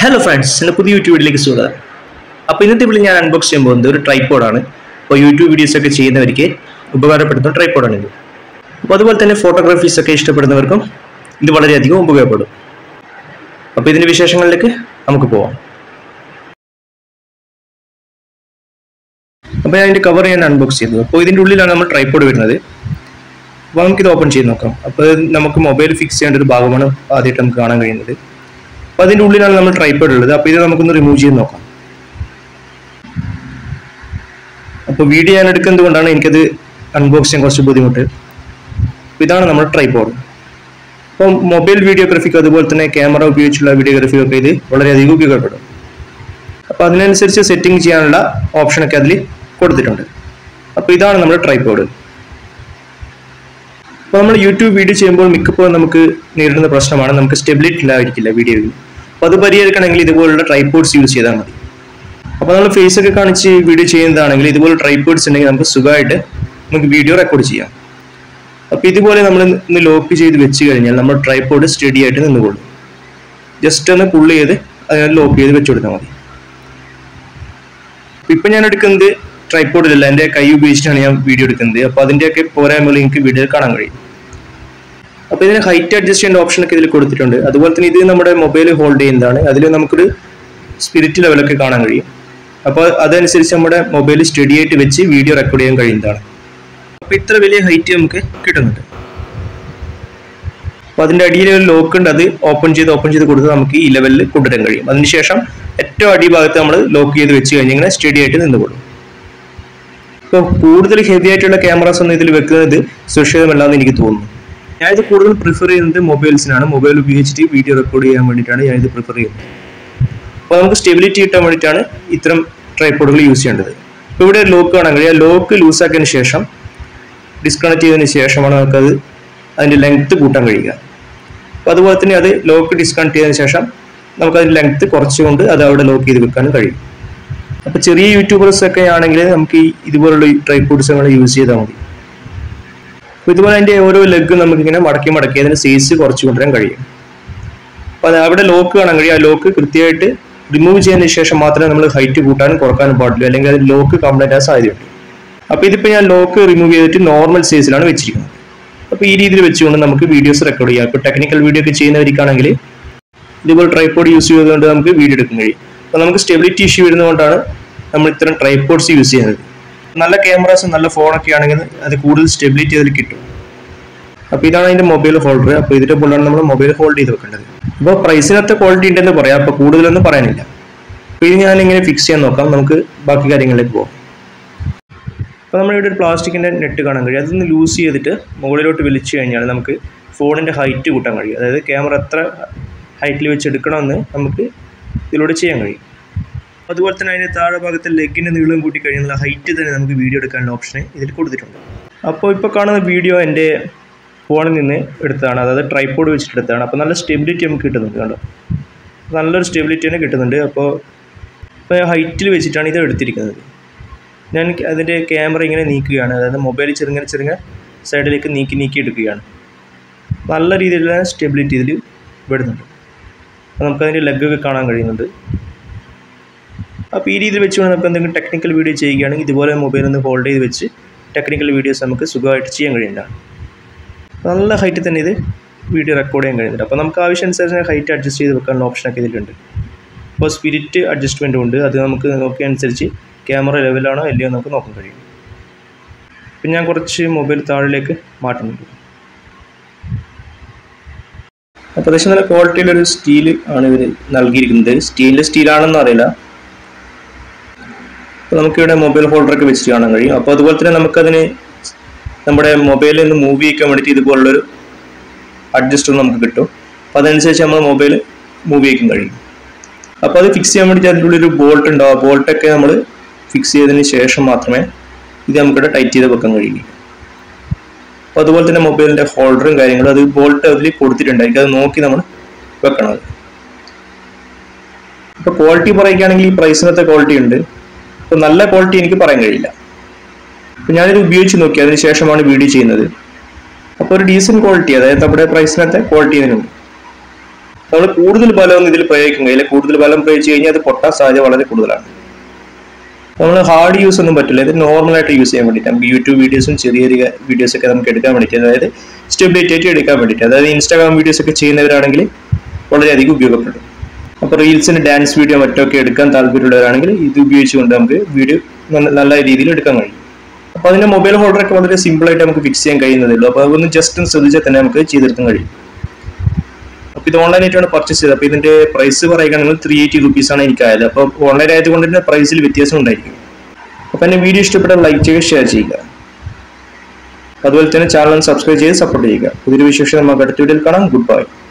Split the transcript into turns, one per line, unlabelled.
hello friends എൻ്റെ പുതിയ YouTube വീഡിയോയിലേക്ക് സ്വാഗതം അപ്പോൾ ഇന്നത്തെ വീഡിയോ ഞാൻ അൺബോക്സ് ചെയ്യാൻ പോകുന്നത് ഒരു ട്രൈപ്പോഡാണ് അപ്പോൾ യൂട്യൂബ് വീഡിയോസ് ഒക്കെ ചെയ്യുന്നവർക്ക് ഉപകാരപ്പെടുന്ന ട്രൈപ്പോഡാണ് ഇത് അപ്പോൾ അതുപോലെ തന്നെ ഫോട്ടോഗ്രാഫീസ് ഒക്കെ ഇഷ്ടപ്പെടുന്നവർക്കും ഇത് വളരെയധികം ഉപയോഗപ്പെടും അപ്പോൾ ഇതിൻ്റെ വിശേഷങ്ങളിലേക്ക് നമുക്ക് പോവാം അപ്പോൾ ഞാൻ ഇതിൻ്റെ കവർ ഞാൻ അൺബോക്സ് ചെയ്തു അപ്പോൾ ഇതിൻ്റെ ഉള്ളിലാണ് നമ്മൾ ട്രൈപ്പോഡ് വരുന്നത് അപ്പോൾ നമുക്കിത് ഓപ്പൺ ചെയ്ത് നോക്കാം അപ്പോൾ ഇത് നമുക്ക് മൊബൈൽ ഫിക്സ് ചെയ്യേണ്ട ഒരു ഭാഗമാണ് ആദ്യമായിട്ട് നമുക്ക് കാണാൻ കഴിയുന്നത് അപ്പോൾ അതിൻ്റെ ഉള്ളിലാണ് നമ്മൾ ട്രൈപ്പോഡ് ഉള്ളത് അപ്പോൾ ഇത് നമുക്കൊന്ന് റിമൂവ് ചെയ്ത് നോക്കാം അപ്പോൾ വീഡിയോ ഞാൻ എടുക്കുന്നത് കൊണ്ടാണ് എനിക്കത് അൺബോക്സ് ചെയ്യാൻ കുറച്ച് ബുദ്ധിമുട്ട് അപ്പോൾ ഇതാണ് നമ്മുടെ ട്രൈപ്പോഡ് അപ്പോൾ മൊബൈൽ വീഡിയോഗ്രാഫിക്ക് അതുപോലെ തന്നെ ക്യാമറ ഉപയോഗിച്ചുള്ള വീഡിയോഗ്രാഫിക്കൊക്കെ ഇത് വളരെയധികം ഉപയോഗപ്പെടും അപ്പോൾ അതിനനുസരിച്ച് സെറ്റിംഗ് ചെയ്യാനുള്ള ഓപ്ഷനൊക്കെ അതിൽ കൊടുത്തിട്ടുണ്ട് അപ്പോൾ ഇതാണ് നമ്മുടെ ട്രൈപ്പോഡ് അപ്പോൾ നമ്മൾ യൂട്യൂബ് വീഡിയോ ചെയ്യുമ്പോൾ മിക്കപ്പോഴും നമുക്ക് നേരിടുന്ന പ്രശ്നമാണ് നമുക്ക് സ്റ്റെബിലിറ്റി ഉണ്ടായിരിക്കില്ല വീഡിയോയിൽ അപ്പോൾ അത് പരിഹരിക്കണമെങ്കിൽ ഇതുപോലുള്ള ട്രൈപ്പോഡ്സ് യൂസ് ചെയ്താൽ മതി അപ്പോൾ നമ്മൾ ഫേസ് ഒക്കെ കാണിച്ച് വീഡിയോ ചെയ്യുന്നതാണെങ്കിൽ ഇതുപോലെ ട്രൈപ്പോഡ്സ് ഉണ്ടെങ്കിൽ നമുക്ക് സുഖമായിട്ട് നമുക്ക് വീഡിയോ റെക്കോർഡ് ചെയ്യാം അപ്പോൾ ഇതുപോലെ നമ്മൾ ഒന്ന് ലോക്ക് ചെയ്ത് വെച്ച് കഴിഞ്ഞാൽ നമ്മൾ ട്രൈപ്പോഡ് സ്റ്റഡി ആയിട്ട് നിന്നുകൊള്ളും ജസ്റ്റ് ഒന്ന് പുള്ള് ചെയ്ത് അതിനകത്ത് ലോക്ക് ചെയ്ത് വെച്ച് കൊടുത്താൽ മതി ഇപ്പം ഞാൻ എടുക്കുന്നത് ട്രൈപ്പോഡിലല്ല എൻ്റെ കൈ ഉപയോഗിച്ചിട്ടാണ് ഞാൻ വീഡിയോ എടുക്കുന്നത് അപ്പോൾ അതിൻ്റെയൊക്കെ പോരായ്മകൾ എനിക്ക് വീഡിയോയിൽ കാണാൻ കഴിയും അപ്പോൾ ഇതിന് ഹൈറ്റ് അഡ്ജസ്റ്റ് ചെയ്യേണ്ട ഓപ്ഷനൊക്കെ ഇതിൽ കൊടുത്തിട്ടുണ്ട് അതുപോലെ തന്നെ ഇത് നമ്മുടെ മൊബൈൽ ഹോൾഡ് ചെയ്യുന്നതാണ് അതിൽ നമുക്കൊരു സ്പിരിറ്റ് ലെവലൊക്കെ കാണാൻ കഴിയും അപ്പോൾ അതനുസരിച്ച് നമ്മുടെ മൊബൈൽ സ്റ്റഡി ആയിട്ട് വെച്ച് വീഡിയോ റെക്കോർഡ് ചെയ്യാൻ കഴിയുന്നതാണ് അപ്പോൾ ഇത്ര വലിയ ഹൈറ്റ് നമുക്ക് കിട്ടുന്നുണ്ട് അപ്പോൾ അതിൻ്റെ അടിയിൽ ഒരു ലോക്ക് ഉണ്ട് അത് ഓപ്പൺ ചെയ്ത് ഓപ്പൺ ചെയ്ത് കൊടുത്ത് നമുക്ക് ഈ ലെവലിൽ കൊണ്ടുവരാൻ കഴിയും അതിനുശേഷം ഏറ്റവും അടിഭാഗത്ത് നമ്മൾ ലോക്ക് ചെയ്ത് വെച്ച് കഴിഞ്ഞ് ഇങ്ങനെ സ്റ്റഡി ആയിട്ട് നിന്നുകൊള്ളും ഇപ്പോൾ കൂടുതൽ ഹെവി ആയിട്ടുള്ള ക്യാമറാസ് ഒന്നും ഇതിൽ വെക്കുന്നത് സുരക്ഷിതമല്ല എന്ന് എനിക്ക് തോന്നുന്നു ഞാനിത് കൂടുതൽ പ്രിഫർ ചെയ്യുന്നത് മൊബൈൽസിനാണ് മൊബൈൽ ഉപയോഗിച്ചിട്ട് വീഡിയോ റെക്കോർഡ് ചെയ്യാൻ വേണ്ടിയിട്ടാണ് ഞാനിത് പ്രിഫർ ചെയ്യുന്നത് അപ്പോൾ നമുക്ക് സ്റ്റെബിലിറ്റി കിട്ടാൻ വേണ്ടിയിട്ടാണ് ഇത്തരം ട്രൈപ്പോഡുകൾ യൂസ് ചെയ്യേണ്ടത് ഇപ്പോൾ ഇവിടെ ലോക്ക് കാണാൻ കഴിയും ലോക്ക് ലൂസാക്കിയതിന് ശേഷം ഡിസ്കണക്ട് ചെയ്തതിന് ശേഷമാണ് നമുക്കത് അതിൻ്റെ ലെങ്ത്ത് കൂട്ടാൻ കഴിയുക അപ്പോൾ അതുപോലെ തന്നെ അത് ലോക്ക് ഡിസ്കണക്ട് ചെയ്തതിന് ശേഷം നമുക്ക് അതിൻ്റെ ലെങ്ത്ത് കുറച്ചുകൊണ്ട് അത് അവിടെ ലോക്ക് ചെയ്ത് വെക്കാനും കഴിയും അപ്പോൾ ചെറിയ യൂട്യൂബേഴ്സ് ഒക്കെ ആണെങ്കിൽ നമുക്ക് ഈ ഇതുപോലുള്ള ട്രൈപ്പോഡ്സ് നമ്മൾ യൂസ് ചെയ്താൽ മതി അപ്പോൾ ഇതുപോലെ അതിൻ്റെ ഓരോ ലെഗ് നമുക്കിങ്ങനെ മടക്കി മടക്കി അതിന് സൈസ് കുറച്ച് കൊണ്ടുവരാൻ കഴിയും അപ്പോൾ അത് അവിടെ ലോക്ക് കാണാൻ കഴിയും ആ ലോക്ക് കൃത്യമായിട്ട് റിമൂവ് ചെയ്തതിന് ശേഷം മാത്രമേ നമ്മൾ ഹൈറ്റ് കൂട്ടാനും കുറക്കാനും പാടുള്ളൂ അല്ലെങ്കിൽ അത് ലോക്ക് കംപ്ലൈൻറ്റ് ആകാൻ സാധ്യതയുണ്ട് അപ്പോൾ ഇതിപ്പോൾ ഞാൻ ലോക്ക് റിമൂവ് ചെയ്തിട്ട് നോർമൽ സൈസിലാണ് വെച്ചിരിക്കുന്നത് അപ്പോൾ ഈ രീതിയിൽ വെച്ചുകൊണ്ട് നമുക്ക് വീഡിയോസ് റെക്കോർഡ് ചെയ്യാം ഇപ്പോൾ ടെക്നിക്കൽ വീഡിയോ ഒക്കെ ചെയ്യുന്നവർക്കാണെങ്കിൽ ഇതുപോലെ ട്രൈപ്പോഡ് യൂസ് ചെയ്തുകൊണ്ട് നമുക്ക് വീഡിയോ എടുക്കാൻ കഴിയും അപ്പോൾ നമുക്ക് സ്റ്റെബിലിറ്റി ഇഷ്യൂ വരുന്നതുകൊണ്ടാണ് നമ്മൾ ഇത്തരം ട്രൈപ്പോഡ്സ് യൂസ് ചെയ്യുന്നത് നല്ല ക്യാമറാസും നല്ല ഫോണൊക്കെ ആണെങ്കിൽ അത് കൂടുതൽ സ്റ്റെബിലിറ്റി അതിൽ കിട്ടും അപ്പോൾ ഇതാണ് അതിൻ്റെ മൊബൈൽ ഹോൾഡർ അപ്പോൾ ഇതിൻ്റെ മുകളിലാണ് നമ്മൾ മൊബൈൽ ഹോൾഡ് ചെയ്ത് വെക്കേണ്ടത് ഇപ്പോൾ പ്രൈസിനകത്ത് ക്വാളിറ്റി ഉണ്ടെന്ന് പറയാം അപ്പോൾ കൂടുതലൊന്നും പറയാനില്ല അപ്പോൾ ഇത് ഞാൻ ഇങ്ങനെ ഫിക്സ് ചെയ്യാൻ നോക്കാം നമുക്ക് ബാക്കി കാര്യങ്ങളിലേക്ക് പോകാം അപ്പോൾ നമ്മളിവിടെ ഒരു പ്ലാസ്റ്റിക്കിൻ്റെ നെറ്റ് കാണാൻ കഴിയും അതൊന്ന് ലൂസ് ചെയ്തിട്ട് മുകളിലോട്ട് വലിച്ചു കഴിഞ്ഞാൽ നമുക്ക് ഫോണിൻ്റെ ഹൈറ്റ് കൂട്ടാൻ കഴിയും അതായത് ക്യാമറ എത്ര ഹൈറ്റിൽ വെച്ച് എടുക്കണമെന്ന് നമുക്ക് ഇതിലൂടെ ചെയ്യാൻ കഴിയും അതുപോലെ തന്നെ അതിൻ്റെ താഴെ ഭാഗത്തെ ലെഗിൻ്റെ നീളം കൂട്ടി കഴിയുന്ന ഹൈറ്റ് തന്നെ നമുക്ക് വീഡിയോ എടുക്കാനുള്ള ഓപ്ഷൻ ഇതിൽ കൊടുത്തിട്ടുണ്ട് അപ്പോൾ ഇപ്പോൾ കാണുന്ന വീഡിയോ എൻ്റെ ഫോണിൽ നിന്ന് എടുത്തതാണ് അതായത് ട്രൈപ്പോഡ് വെച്ചിട്ട് എടുത്തതാണ് അപ്പോൾ നല്ല സ്റ്റെബിലിറ്റി നമുക്ക് കിട്ടുന്നുണ്ട് കണ്ടോ നല്ലൊരു സ്റ്റെബിലിറ്റി തന്നെ കിട്ടുന്നുണ്ട് അപ്പോൾ ഇപ്പോൾ ഹൈറ്റിൽ വെച്ചിട്ടാണ് ഇത് എടുത്തിരിക്കുന്നത് ഞാൻ അതിൻ്റെ ക്യാമറ ഇങ്ങനെ നീക്കുകയാണ് അതായത് മൊബൈൽ ചെറുങ്ങനെ ചെറുങ്ങനെ സൈഡിലേക്ക് നീക്കി നീക്കി എടുക്കുകയാണ് നല്ല രീതിയിലുള്ള സ്റ്റെബിലിറ്റി ഇതിൽ വരുന്നുണ്ട് അപ്പോൾ നമുക്കതിൻ്റെ ലെഗൊക്കെ കാണാൻ കഴിയുന്നുണ്ട് അപ്പോൾ ഈ രീതിയിൽ വെച്ചുകൊണ്ട് നമുക്ക് എന്തെങ്കിലും ടെക്നിക്കൽ വീഡിയോ ചെയ്യുകയാണെങ്കിൽ ഇതുപോലെ മൊബൈൽ ഒന്ന് ഹോൾഡ് ചെയ്ത് വെച്ച് ടെക്നിക്കൽ വീഡിയോസ് നമുക്ക് സുഖമായിട്ട് ചെയ്യാൻ കഴിയുന്നതാണ് നല്ല ഹൈറ്റിൽ തന്നെ ഇത് വീഡിയോ റെക്കോർഡ് ചെയ്യാൻ കഴിയുന്നുണ്ട് അപ്പോൾ നമുക്ക് ആവശ്യാനുസരിച്ച് ഹൈറ്റ് അഡ്ജസ്റ്റ് ചെയ്ത് വെക്കാനുള്ള ഓപ്ഷനൊക്കെ ഇതിലുണ്ട് അപ്പോൾ സ്പിരിറ്റ് അഡ്ജസ്റ്റ്മെൻറ്റും ഉണ്ട് അത് നമുക്ക് നോക്കിയനുസരിച്ച് ക്യാമറ ലെവലാണോ അല്ലയോ നമുക്ക് നോക്കാൻ കഴിയും പിന്നെ ഞാൻ കുറച്ച് മൊബൈൽ താഴിലേക്ക് മാറ്റുന്നുണ്ട് അപ്പോൾ അത്യാവശ്യം നല്ല ക്വാളിറ്റിയിലൊരു സ്റ്റീൽ ആണ് ഇവർ നൽകിയിരിക്കുന്നത് സ്റ്റീലിൻ്റെ സ്റ്റീലാണെന്ന് അറിയില്ല അപ്പോൾ നമുക്കിവിടെ മൊബൈൽ ഹോൾഡറൊക്കെ വെച്ചിട്ട് കാണാൻ കഴിയും അപ്പോൾ അതുപോലെ തന്നെ നമുക്കതിന് നമ്മുടെ മൊബൈലിൽ നിന്ന് മൂവ് ചെയ്യിക്കാൻ വേണ്ടിയിട്ട് ഇതുപോലുള്ളൊരു അഡ്ജസ്റ്റർ നമുക്ക് കിട്ടും അപ്പോൾ അതനുസരിച്ച് നമ്മൾ മൊബൈൽ മൂവ് ചെയ്യിക്കാൻ കഴിയും അപ്പോൾ അത് ഫിക്സ് ചെയ്യാൻ വേണ്ടിയിട്ട് അതിൻ്റെ ഉള്ളിൽ ഒരു ബോൾട്ട് ഉണ്ടാവും ആ ബോൾട്ടൊക്കെ നമ്മൾ ഫിക്സ് ചെയ്തതിന് ശേഷം മാത്രമേ ഇത് നമുക്കിവിടെ ടൈറ്റ് ചെയ്ത് വെക്കാൻ കഴിയുള്ളൂ അപ്പോൾ അതുപോലെ തന്നെ മൊബൈലിൻ്റെ ഹോൾഡറും കാര്യങ്ങളും അത് ബോൾട്ട് അതിൽ കൊടുത്തിട്ടുണ്ടായിരിക്കും അത് നോക്കി നമ്മൾ വെക്കണം അത് ഇപ്പോൾ ക്വാളിറ്റി പറയുകയാണെങ്കിൽ ഈ പ്രൈസിനകത്തെ ക്വാളിറ്റി ഉണ്ട് അപ്പോൾ നല്ല ക്വാളിറ്റി എനിക്ക് പറയാൻ കഴിയില്ല അപ്പോൾ ഞാനിത് ഉപയോഗിച്ച് നോക്കി അതിന് ശേഷമാണ് വീഡിയോ ചെയ്യുന്നത് അപ്പോൾ ഒരു ഡീസൻറ്റ് ക്വാളിറ്റി അതായത് നമ്മുടെ പ്രൈസിനകത്തെ ക്വാളിറ്റി ഇതിനുണ്ട് നമ്മൾ കൂടുതൽ ബലമൊന്നും ഇതിൽ പ്രയോഗിക്കാൻ കഴിയില്ല കൂടുതൽ ബലം പ്രയോഗിച്ചു കഴിഞ്ഞാൽ അത് പൊട്ടാൻ സാധ്യത വളരെ കൂടുതലാണ് നമ്മൾ ഹാർഡ് യൂസ് ഒന്നും പറ്റില്ല ഇത് നോർമൽ ആയിട്ട് യൂസ് ചെയ്യാൻ വേണ്ടിയിട്ട് നമുക്ക് യൂട്യൂബ് വീഡിയോസും ചെറിയ ചെറിയ വീഡിയോസ് ഒക്കെ നമുക്ക് എടുക്കാൻ വേണ്ടിയിട്ട് അതായത് സ്റ്റെബിലിറ്റി ആയിട്ട് എടുക്കാൻ വേണ്ടിയിട്ട് അതായത് ഇൻസ്റ്റാഗ്രാം വീഡിയോസ് ഒക്കെ ചെയ്യുന്നവരാണെങ്കിൽ വളരെയധികം ഉപയോഗപ്പെടും അപ്പോൾ റീൽസിന് ഡാൻസ് വീഡിയോ മറ്റൊക്കെ എടുക്കാൻ താല്പര്യമുള്ളവരാണെങ്കിൽ ഇത് ഉപയോഗിച്ചുകൊണ്ട് നമുക്ക് വീഡിയോ നല്ല രീതിയിൽ എടുക്കാൻ കഴിയും അപ്പോൾ അതിന്റെ മൊബൈൽ ഹോൾഡർ ഒക്കെ വളരെ സിമ്പിൾ ആയിട്ട് നമുക്ക് ഫിക്സ് ചെയ്യാൻ കഴിയുന്നതേ ഉള്ളൂ അപ്പോൾ അതൊന്ന് ജസ്റ്റ് ഒന്ന് ശ്രദ്ധിച്ചാൽ തന്നെ നമുക്ക് ചെയ്തെടുക്കാൻ കഴിയും അപ്പോൾ ഇത് ഓൺലൈൻ ആയിട്ടാണ് പർച്ചേസ് ചെയ്തത് അപ്പോൾ ഇതിന്റെ പ്രൈസ് പറയുകയാണെങ്കിൽ ത്രീ എയ്റ്റി റുപ്പീസ് ആണ് എനിക്കായത് അപ്പോൾ ഓൺലൈൻ ആയതുകൊണ്ട് തന്നെ പ്രൈസിൽ വ്യത്യാസം ഉണ്ടായിരിക്കും അപ്പോൾ എന്നെ വീഡിയോ ഇഷ്ടപ്പെട്ടാൽ ലൈക്ക് ചെയ്യുക ഷെയർ ചെയ്യുക അതുപോലെ തന്നെ ചാനൽ സബ്സ്ക്രൈബ് ചെയ്ത് സപ്പോർട്ട് ചെയ്യുക പുതിയൊരു വിശേഷം നമുക്ക് അടുത്ത വീഡിയോയിൽ കാണാം ഗുഡ് ബൈ